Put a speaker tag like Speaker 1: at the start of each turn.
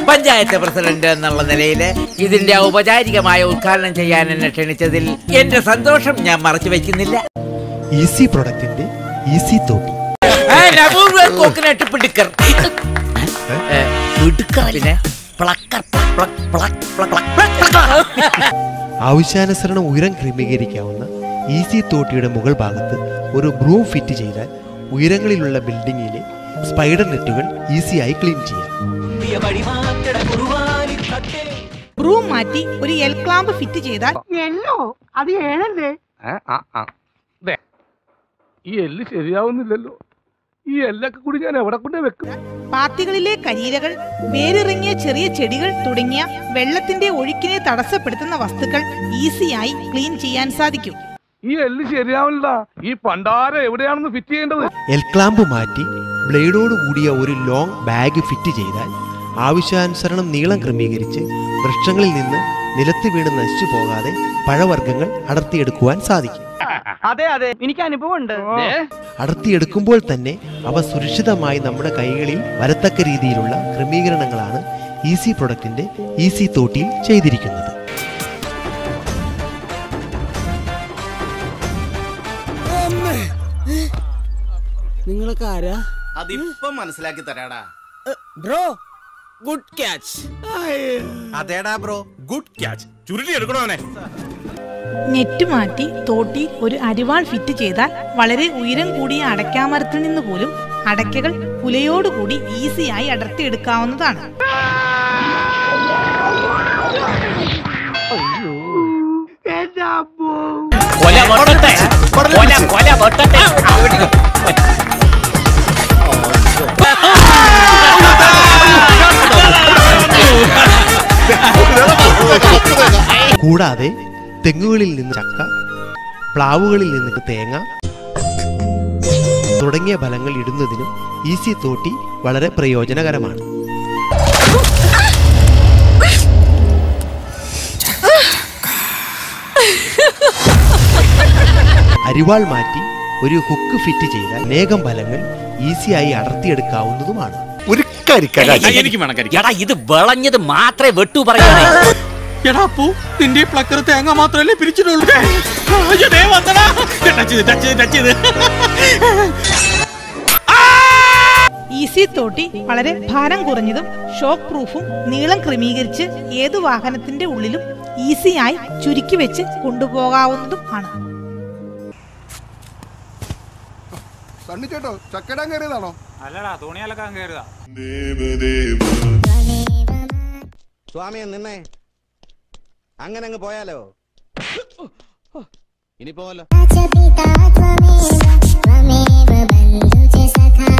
Speaker 1: Panchayat president എന്നുള്ള നിലയിൽ ഇതിന്റെ ഔപചാരികമായ ഉദ്ഘാടനം ചെയ്യാൻ എന്നെ ക്ഷണിച്ചതിൽ എന്റെ സന്തോഷം ഞാൻ മറച്ചു വെക്കുന്നില്ല
Speaker 2: ഈസി പ്രൊഡക്റ്റിന്റെ ഈസി തോട്ടി
Speaker 1: കോക്കനട്ട് പിടുക്കർ ഏ, പിടുക്കർ പിന്നെ plucker, pluck, pluck, pluck, pluck, pluck, pluck.
Speaker 2: ആവശ്യാനുസരണം ഉയരം ക്രമീകരിക്കാവുന്ന ഈസി തോട്ടിയുടെ മുകൾ ഭാഗത്ത് ഒരു ബ്രൂം ഫിറ്റ് ചെയ്താൽ ഉയരങ്ങളിലുള്ള ബിൽഡിങ്ങിലെ സ്പൈഡർ നെറ്റുകൾ ഈസിയായി ക്ലീൻ ചെയ്യാം
Speaker 3: ബ്രൂം മാറ്റി ഒരു എൽ ക്ലാമ്പ് ഫിറ്റ് ചെയ്താൽ
Speaker 4: ഈ എല്ല് ശരിയാവുന്നില്ലല്ലോ ഈ എല്ലൊക്കെ കൂടി ഞാൻ എവിടെ കൊണ്ട് വെക്കും
Speaker 3: പാത്തികളിലെ കരിയിലകൾ വേരിറങ്ങിയ ചെറിയ ചെടികൾ തുടങ്ങിയ വെള്ളത്തിന്റെ ഒഴുക്കിനെ തടസ്സപ്പെടുത്തുന്ന വസ്തുക്കൾ ഈസിയായി ക്ലീൻ ചെയ്യാൻ സാധിക്കും
Speaker 4: ഈ എല്ല് ശരിയാവില്ല ഈ പണ്ടാരം എവിടെയാണെന്ന് ഫിറ്റ് ചെയ്യേണ്ടത്
Speaker 2: എൽ ക്ലാമ്പ് മാറ്റി ബ്ലേഡോട് കൂടിയ ഒരു ലോങ് ബാഗ് ഫിറ്റ് ചെയ്താൽ ആവശ്യാനുസരണം നീളം ക്രമീകരിച്ച് വൃക്ഷങ്ങളിൽ നിന്ന് നിലത്ത് വീണ് നശിച്ചു പോകാതെ പഴവർഗ്ഗങ്ങൾ അടർത്തിയെടുക്കുവാൻ സാധിക്കും
Speaker 5: അതെ അതെ എനിക്ക് അനുഭവം ഉണ്ട്
Speaker 2: അടർത്തിയെടുക്കുമ്പോൾ തന്നെ അവ സുരക്ഷിതമായി നമ്മുടെ കൈകളിൽ വരത്തക്ക രീതിയിലുള്ള ക്രമീകരണങ്ങളാണ് ഈസി പ്രൊഡക്റ്റിന്റെ ഈസി തോട്ടിയിൽ ചെയ്തിരിക്കുന്നത്
Speaker 6: നിങ്ങളൊക്കെ ആരാ
Speaker 7: അതിപ്പം മനസ്സിലാക്കി തരാടാ
Speaker 6: ബ്രോ ഗുഡ് ക്യാച്ച്
Speaker 7: അതേടാ ബ്രോ ഗുഡ് ക്യാച്ച് ചുരുട്ടി എടുക്കണോനെ
Speaker 3: നെറ്റ് മാറ്റി തോട്ടി ഒരു അരിവാൾ ഫിറ്റ് ചെയ്താൽ വളരെ ഉയരം കൂടിയ അടയ്ക്കാമരത്തിൽ നിന്ന് പോലും അടയ്ക്കകൾ കുലയോടുകൂടി ഈസിയായി അടർത്തിയെടുക്കാവുന്നതാണ്
Speaker 1: കൊല പൊട്ടട്ടെ. കൊല കൊല പൊട്ടട്ടെ.
Speaker 2: കൂടാതെ തെങ്ങുകളിൽ നിന്ന് ചക്ക പ്ലാവുകളിൽ നിന്ന് തേങ്ങ തുടങ്ങിയ ഫലങ്ങൾ ഇടുന്നതിനും ഈസി തോട്ടി വളരെ പ്രയോജനകരമാണ് അരിവാൾ മാറ്റി ഒരു ഹുക്ക് ഫിറ്റ് ചെയ്താൽ അനേകം ഫലങ്ങൾ ഈസിയായി അടർത്തിയെടുക്കാവുന്നതുമാണ്
Speaker 7: ഒരു കരിക്കല
Speaker 1: എനിക്ക് വേണം എടാ ഇത് വിളഞ്ഞത് മാത്രമേ വെട്ടു പറയണേ
Speaker 6: എടാ അപ്പു നിന്റെ പ്ലക്കർ തേങ്ങ മാത്രമല്ലേ പിരിച്ചിട്ടുള്ളൂ അയ്യോ, ദേ വന്നെടാ. ടച്ച് ചെയ്ത്, ടച്ച് ചെയ്ത്, ടച്ച് ചെയ്ത്.
Speaker 3: ഈസി തോട്ടി വളരെ ഭാരം കുറഞ്ഞതും ഷോക്ക് പ്രൂഫും നീളം ക്രമീകരിച്ച് ഏത് വാഹനത്തിന്റെ ഉള്ളിലും ഈസിയായി ചുരുക്കി വെച്ച് കൊണ്ടുപോകാവുന്നതും ആണ്
Speaker 7: സണ്ണിച്ചേട്ടോ ചക്കടാൻ കയറിയതാണോ
Speaker 8: സ്വാമിയെ നിന്നേ അങ്ങനെ അങ്ങ് പോയാലോ ഇനി പോവല്ലോ
Speaker 9: पिता त्वमेव त्वमेव बन्धु च सखा